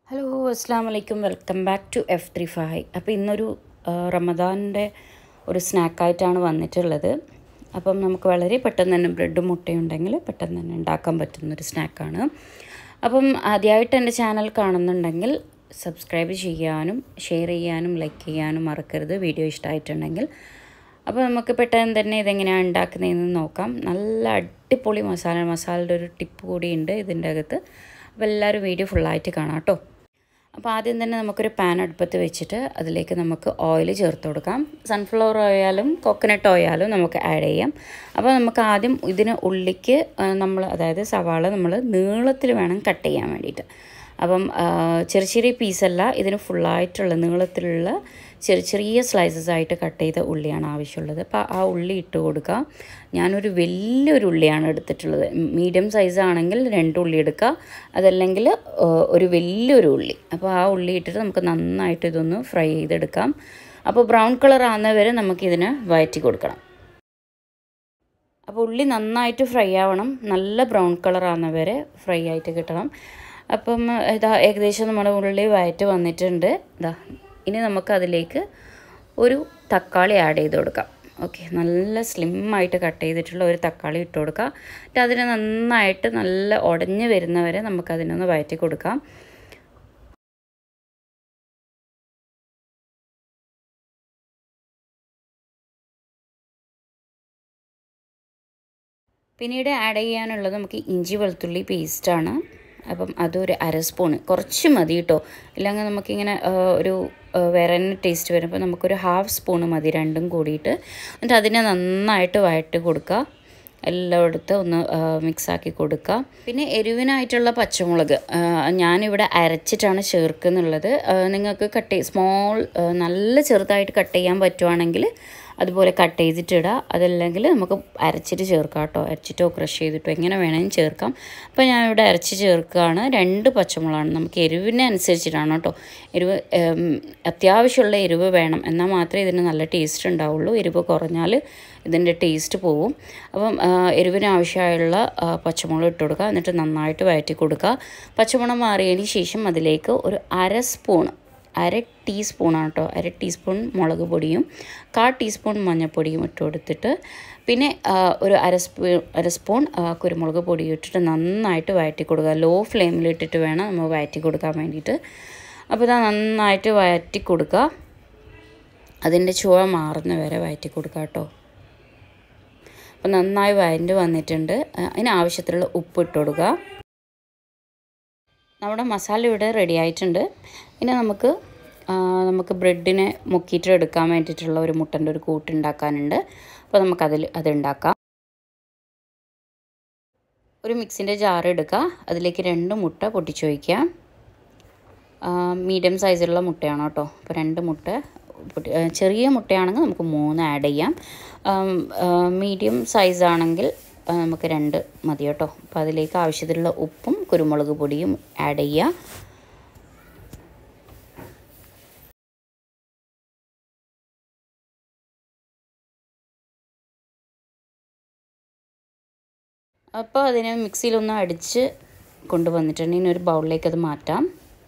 hello അസ്സാം വലൈക്കും welcome back to F three five അപ്പോൾ ഇന്നൊരു ആ, റമദാനിൻ്റെ ഒരു സ്നാക്കായിട്ടാണ് വന്നിട്ടുള്ളത് അപ്പം നമുക്ക് വളരെ പെട്ടെന്ന് തന്നെ ബ്രെഡും മുട്ടയും ഉണ്ടെങ്കിൽ പെട്ടെന്ന് തന്നെ ഉണ്ടാക്കാൻ പറ്റുന്നൊരു സ്നാക്കാണ് അപ്പം ആദ്യമായിട്ട് എൻ്റെ ചാനൽ കാണുന്നുണ്ടെങ്കിൽ സബ്സ്ക്രൈബ് ചെയ്യാനും ഷെയർ ചെയ്യാനും ലൈക്ക് ചെയ്യാനും മറക്കരുത് വീഡിയോ ഇഷ്ടമായിട്ടുണ്ടെങ്കിൽ അപ്പോൾ നമുക്ക് പെട്ടെന്ന് തന്നെ ഇതെങ്ങനെയാണ് ഉണ്ടാക്കുന്നതെന്ന് നോക്കാം നല്ല അടിപൊളി മസാല മസാലയുടെ ഒരു ടിപ്പ് കൂടിയുണ്ട് ഇതിൻ്റെ അകത്ത് അപ്പോൾ എല്ലാവരും വീഡിയോ ഫുള്ളായിട്ട് കാണാം കേട്ടോ അപ്പോൾ ആദ്യം തന്നെ നമുക്കൊരു പാൻ അടുപ്പത്ത് വെച്ചിട്ട് അതിലേക്ക് നമുക്ക് ഓയിൽ ചേർത്ത് കൊടുക്കാം സൺഫ്ലവർ ഓയിലും കോക്കനട്ട് ഓയിലും നമുക്ക് ആഡ് ചെയ്യാം അപ്പോൾ നമുക്ക് ആദ്യം ഇതിന് ഉള്ളിക്ക് നമ്മൾ അതായത് സവാള നമ്മൾ നീളത്തിൽ വേണം കട്ട് ചെയ്യാൻ വേണ്ടിയിട്ട് അപ്പം ആ, ചെറിയ ചെറിയ പീസല്ല ഇതിന് ഫുള്ളായിട്ടുള്ള നീളത്തിലുള്ള ചെറിയ ചെറിയ സ്ലൈസസ് ആയിട്ട് കട്ട് ചെയ്ത ഉള്ളിയാണ് ആവശ്യമുള്ളത് അപ്പോൾ ആ ഉള്ളി ഇട്ട് കൊടുക്കുക ഞാനൊരു വലിയൊരു ഉള്ളിയാണ് എടുത്തിട്ടുള്ളത് മീഡിയം സൈസ് ആണെങ്കിൽ രണ്ട് ഉള്ളി എടുക്കുക അതല്ലെങ്കിൽ ആ, ഒരു വലിയൊരു ഉള്ളി അപ്പോൾ ആ ഉള്ളി ഇട്ടിട്ട് നമുക്ക് നന്നായിട്ട് ഇതൊന്ന് ഫ്രൈ ചെയ്തെടുക്കാം അപ്പോൾ ബ്രൗൺ കളർ ആകുന്നവരെ നമുക്കിതിന് വഴറ്റി കൊടുക്കണം അപ്പോൾ ഉള്ളി നന്നായിട്ട് ഫ്രൈ ആവണം നല്ല ബ്രൗൺ കളർ ആകുന്നവരെ ഫ്രൈ ആയിട്ട് കിട്ടണം അപ്പം ഇതാ ഏകദേശം നമ്മുടെ ഉള്ളി വയറ്റ് വന്നിട്ടുണ്ട് ഇതാ ഇനി നമുക്ക് അതിലേക്ക് ഒരു തക്കാളി ആഡ് ചെയ്ത് കൊടുക്കാം ഓക്കെ നല്ല സ്ലിമ്മായിട്ട് കട്ട് ചെയ്തിട്ടുള്ള ഒരു തക്കാളി ഇട്ട് കൊടുക്കാം എന്നിട്ട് അതിന് നന്നായിട്ട് നല്ല ഉടഞ്ഞ് വരുന്നവരെ നമുക്കതിനൊന്ന് വയറ്റി കൊടുക്കാം പിന്നീട് ആഡ് ചെയ്യാനുള്ളത് നമുക്ക് ഇഞ്ചി വെളുത്തുള്ളി പേസ്റ്റാണ് അപ്പം അതൊരു അര സ്പൂണ് കുറച്ച് മതി കേട്ടോ ഇല്ലെങ്കിൽ നമുക്കിങ്ങനെ ആ, ഒരു ആ, വേറെ തന്നെ ടേസ്റ്റ് വരും അപ്പോൾ നമുക്കൊരു ഹാഫ് സ്പൂണ് മതി രണ്ടും കൂടിയിട്ട് എന്നിട്ട് അതിനെ നന്നായിട്ട് വഴറ്റി കൊടുക്കുക എല്ലാം എടുത്ത് ഒന്ന് മിക്സാക്കി കൊടുക്കുക പിന്നെ എരിവിനായിട്ടുള്ള പച്ചമുളക് ആ, ഞാനിവിടെ അരച്ചിട്ടാണ് ചേർക്കുന്നുള്ളത് ആ, നിങ്ങൾക്ക് കട്ട് ചെയ്ത് സ്മോൾ നല്ല ചെറുതായിട്ട് കട്ട് ചെയ്യാൻ പറ്റുവാണെങ്കിൽ അതുപോലെ കട്ട് ചെയ്തിട്ടിടുക അതല്ലെങ്കിൽ നമുക്ക് അരച്ചിട്ട് ചേർക്കാം കേട്ടോ അരച്ചിട്ടോ ക്രഷ് ചെയ്തിട്ടോ എങ്ങനെ വേണമെങ്കിലും ചേർക്കാം അപ്പോൾ ഞാനിവിടെ അരച്ച് ചേർക്കുകയാണ് രണ്ട് പച്ചമുളകാണ് നമുക്ക് എരിവിനെ അനുസരിച്ചിട്ടാണ് കേട്ടോ എരിവ് ഉം, അത്യാവശ്യമുള്ള എരിവ് വേണം എന്നാൽ മാത്രമേ ഇതിന് നല്ല ടേസ്റ്റ് ഉണ്ടാവുള്ളൂ എരിവ് കുറഞ്ഞാൽ ഇതിൻ്റെ ടേസ്റ്റ് പോവും അപ്പം ആ, എരിവിന് ആവശ്യമായുള്ള ആ, പച്ചമുളക് ഇട്ട് കൊടുക്കുക എന്നിട്ട് നന്നായിട്ട് വഴറ്റി കൊടുക്കുക പച്ചമുളക് മാറിയതിന് ശേഷം അതിലേക്ക് ഒരു അര സ്പൂൺ അര ടീസ്പൂണാണ് കേട്ടോ അര ടീസ്പൂൺ മുളക് പൊടിയും കാ ടീസ്പൂൺ മഞ്ഞൾപ്പൊടിയും ഇട്ട് കൊടുത്തിട്ട് പിന്നെ ആ, ഒരു അര സ്പൂ അര സ്പൂൺ ആ, കുരുമുളക് പൊടി ഇട്ടിട്ട് നന്നായിട്ട് വഴറ്റി കൊടുക്കുക ലോ ഫ്ലെയിമിൽ ഇട്ടിട്ട് വേണം നമ്മൾ വഴറ്റി കൊടുക്കാൻ വേണ്ടിയിട്ട് അപ്പോൾ ഇതാ നന്നായിട്ട് വഴറ്റി കൊടുക്കുക അതിൻ്റെ ചുവ മാറുന്ന വരെ വഴറ്റി കൊടുക്കുക കേട്ടോ അപ്പോൾ നന്നായി വഴണ്ട് വന്നിട്ടുണ്ട് ആ, അതിന് ആവശ്യത്തിലുള്ള ഉപ്പ് ഇട്ട് കൊടുക്കുക നമ്മുടെ മസാല ഇവിടെ റെഡി ആയിട്ടുണ്ട് ഇനി നമുക്ക് ആ, നമുക്ക് ബ്രെഡിനെ മുക്കിയിട്ട് എടുക്കാൻ വേണ്ടിയിട്ടുള്ള ഒരു മുട്ടൻ്റെ ഒരു കൂട്ട് ഉണ്ടാക്കാനുണ്ട് അപ്പോൾ നമുക്കതിൽ അതുണ്ടാക്കാം ഒരു മിക്സിൻ്റെ ജാർ എടുക്കുക അതിലേക്ക് രണ്ട് മുട്ട പൊട്ടിച്ച് വയ്ക്കുക മീഡിയം സൈസിലുള്ള മുട്ടയാണ് കേട്ടോ അപ്പോൾ രണ്ട് മുട്ട പൊട്ടി ആ, ചെറിയ മുട്ടയാണെങ്കിൽ നമുക്ക് മൂന്ന് ആഡ് ചെയ്യാം മീഡിയം സൈസ് ആണെങ്കിൽ ആ, നമുക്ക് രണ്ട് മതി കേട്ടോ അപ്പോൾ അതിലേക്ക് ആവശ്യത്തിലുള്ള ഉപ്പും കുരുമുളക് പൊടിയും ആഡ് ചെയ്യുക അപ്പോൾ അതിനെ മിക്സിയിലൊന്ന് അടിച്ച് കൊണ്ടുവന്നിട്ടുണ്ട് ഇനി ഒരു ബൗളിലേക്ക് അത് മാറ്റാം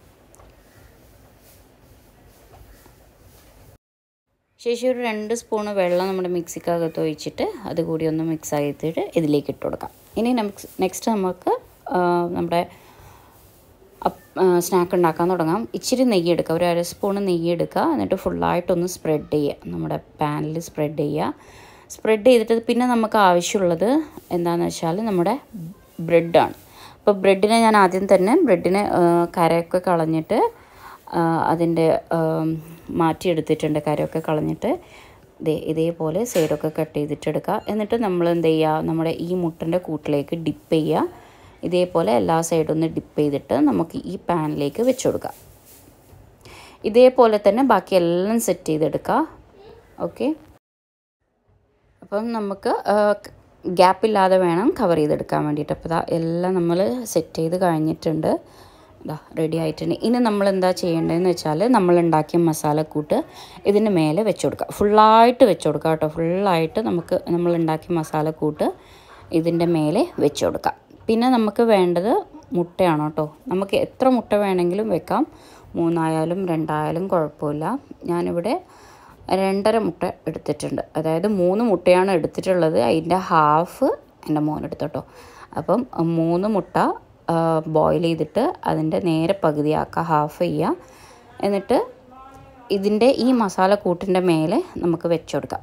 ശേഷം ഒരു രണ്ട് സ്പൂണ് വെള്ളം നമ്മുടെ മിക്സിക്കകത്ത് ഒഴിച്ചിട്ട് അതുകൂടി ഒന്ന് മിക്സ് ആക്കിയിട്ട് ഇതിലേക്ക് ഇട്ട് കൊടുക്കാം ഇനി നമുക്ക് നെക്സ്റ്റ് നമുക്ക് ആ, നമ്മുടെ സ്നാക്ക് ഉണ്ടാക്കാൻ തുടങ്ങാം ഇച്ചിരി നെയ്യ് എടുക്കുക ഒരു അര സ്പൂണ് നെയ്യ് എടുക്കുക എന്നിട്ട് ഫുള്ളായിട്ടൊന്ന് സ്പ്രെഡ് ചെയ്യുക നമ്മുടെ പാനിൽ സ്പ്രെഡ് ചെയ്യുക സ്പ്രെഡ് ചെയ്തിട്ട് പിന്നെ നമുക്ക് ആവശ്യമുള്ളത് എന്താണെന്ന് വെച്ചാൽ നമ്മുടെ ബ്രെഡാണ് അപ്പോൾ ബ്രെഡിനെ ഞാൻ ആദ്യം തന്നെ ബ്രെഡിനെ ആ, കരയൊക്കെ കളഞ്ഞിട്ട് ആ, അതിൻ്റെ ആം, മാറ്റിയെടുത്തിട്ടുണ്ട് കരയൊക്കെ കളഞ്ഞിട്ട് ദേ ഇതേപോലെ സൈഡൊക്കെ കട്ട് ചെയ്തിട്ടെടുക്കുക എന്നിട്ട് നമ്മൾ എന്ത് ചെയ്യുക നമ്മുടെ ഈ മുട്ടൻ്റെ കൂട്ടിലേക്ക് ഡിപ്പ് ചെയ്യുക ഇതേപോലെ എല്ലാ സൈഡും ഒന്ന് ഡിപ്പ് ചെയ്തിട്ട് നമുക്ക് ഈ പാനിലേക്ക് വെച്ച് കൊടുക്കാം ഇതേപോലെ തന്നെ ബാക്കി എല്ലാം സെറ്റ് ചെയ്തെടുക്കുക ഓക്കെ അപ്പം നമുക്ക് ഗ്യാപ്പില്ലാതെ വേണം കവർ ചെയ്തെടുക്കാൻ വേണ്ടിയിട്ട് അപ്പോൾ ഇതാ എല്ലാം നമ്മൾ സെറ്റ് ചെയ്ത് കഴിഞ്ഞിട്ടുണ്ട് ഇതാ റെഡി ആയിട്ടുണ്ട് ഇനി നമ്മൾ എന്താ ചെയ്യേണ്ടതെന്ന് വെച്ചാൽ നമ്മൾ ഉണ്ടാക്കിയ മസാലക്കൂട്ട് ഇതിന് മേലെ വെച്ച് കൊടുക്കുക ഫുള്ളായിട്ട് വെച്ച് കൊടുക്കുക കേട്ടോ ഫുള്ളായിട്ട് നമുക്ക് നമ്മൾ ഉണ്ടാക്കിയ മസാലക്കൂട്ട് ഇതിൻ്റെ മേലെ വെച്ച് കൊടുക്കാം പിന്നെ നമുക്ക് വേണ്ടത് മുട്ടയാണ് കേട്ടോ നമുക്ക് എത്ര മുട്ട വേണമെങ്കിലും വെക്കാം മൂന്നായാലും രണ്ടായാലും കുഴപ്പമില്ല ഞാനിവിടെ രണ്ടര മുട്ട എടുത്തിട്ടുണ്ട് അതായത് മൂന്ന് മുട്ടയാണ് എടുത്തിട്ടുള്ളത് അതിൻ്റെ ഹാഫ് എൻ്റെ മോൻ എടുത്തോട്ടോ അപ്പം മൂന്ന് മുട്ട ബോയിൽ ചെയ്തിട്ട് അതിൻ്റെ നേരെ പകുതിയാക്കുക ഹാഫ് ചെയ്യുക എന്നിട്ട് ഇതിൻ്റെ ഈ മസാല കൂട്ടിൻ്റെ മേലെ നമുക്ക് വെച്ചുകൊടുക്കാം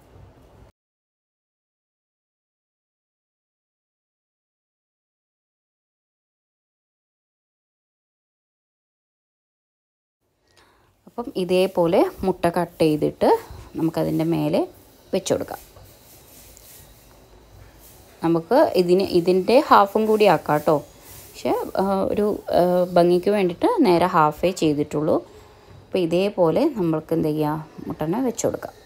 അപ്പം ഇതേപോലെ മുട്ട കട്ട് ചെയ്തിട്ട് നമുക്കതിൻ്റെ മേലെ വെച്ച് കൊടുക്കാം നമുക്ക് ഇതിന് ഇതിൻ്റെ ഹാഫും കൂടി ആക്കാം കേട്ടോ പക്ഷെ ഒരു ഭംഗിക്ക് വേണ്ടിയിട്ട് നേരെ ഹാഫേ ചെയ്തിട്ടുള്ളൂ അപ്പോൾ ഇതേപോലെ നമ്മൾക്ക് എന്ത് ചെയ്യുക മുട്ടനെ വെച്ച് കൊടുക്കാം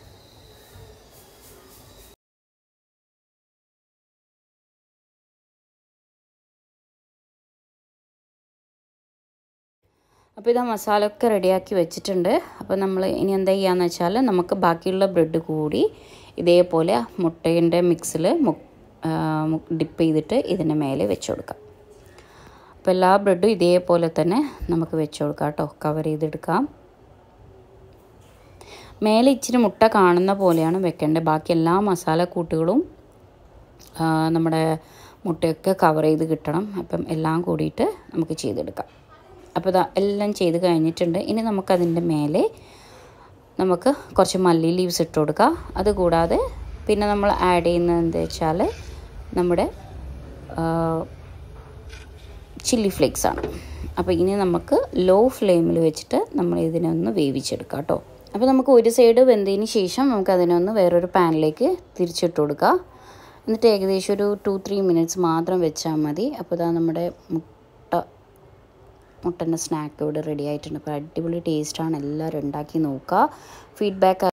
അപ്പോൾ ഇത് മസാല ഒക്കെ റെഡിയാക്കി വെച്ചിട്ടുണ്ട് അപ്പോൾ നമ്മൾ ഇനി എന്താ ചെയ്യുകയെന്ന് വെച്ചാൽ നമുക്ക് ബാക്കിയുള്ള ബ്രെഡ് കൂടി ഇതേപോലെ മുട്ടേൻ്റെ മിക്സിൽ ഡിപ്പ് ചെയ്തിട്ട് ഇതിൻ്റെ മേലെ വെച്ച് കൊടുക്കാം അപ്പോൾ എല്ലാ ബ്രെഡും ഇതേപോലെ തന്നെ നമുക്ക് വെച്ച് കൊടുക്കാം കേട്ടോ കവർ ചെയ്തെടുക്കാം മേലെ ഇച്ചിരി മുട്ട കാണുന്ന പോലെയാണ് വെക്കേണ്ടത് ബാക്കി എല്ലാ മസാല കൂട്ടുകളും നമ്മുടെ മുട്ടയൊക്കെ കവർ ചെയ്ത് കിട്ടണം അപ്പം എല്ലാം കൂടിയിട്ട് നമുക്ക് ചെയ്തെടുക്കാം അപ്പോൾ ഇതാ എല്ലാം ചെയ്ത് കഴിഞ്ഞിട്ടുണ്ട് ഇനി നമുക്കതിൻ്റെ മേലെ നമുക്ക് കുറച്ച് മല്ലി ലീവ്സ് ഇട്ട് കൊടുക്കുക അതുകൂടാതെ പിന്നെ നമ്മൾ ആഡ് ചെയ്യുന്നത് എന്താ വെച്ചാൽ നമ്മുടെ ചില്ലി ഫ്ലേക്സ് ആണ് അപ്പോൾ ഇനി നമുക്ക് ലോ ഫ്ലെയിമിൽ വെച്ചിട്ട് നമ്മൾ ഇതിനെ ഒന്ന് വേവിച്ചെടുക്കാം കേട്ടോ അപ്പോൾ നമുക്ക് ഒരു സൈഡ് വെന്തതിന് ശേഷം നമുക്ക് അതിനൊന്ന് വേറൊരു പാനിലേക്ക് തിരിച്ചിട്ട് കൊടുക്കുക എന്നിട്ട് ഏകദേശം ഒരു ടു ത്രീ മിനിറ്റ്സ് മാത്രം വെച്ചാൽ മതി അപ്പോൾ ഇതാ നമ്മുടെ മുട്ട മുട്ടൻ്റെ സ്നാക്ക് ഇവിടെ റെഡി ആയിട്ടുണ്ട് അപ്പോൾ അടിപൊളി ടേസ്റ്റാണ് എല്ലാവരും ഉണ്ടാക്കി നോക്കുക ഫീഡ്ബാക്ക്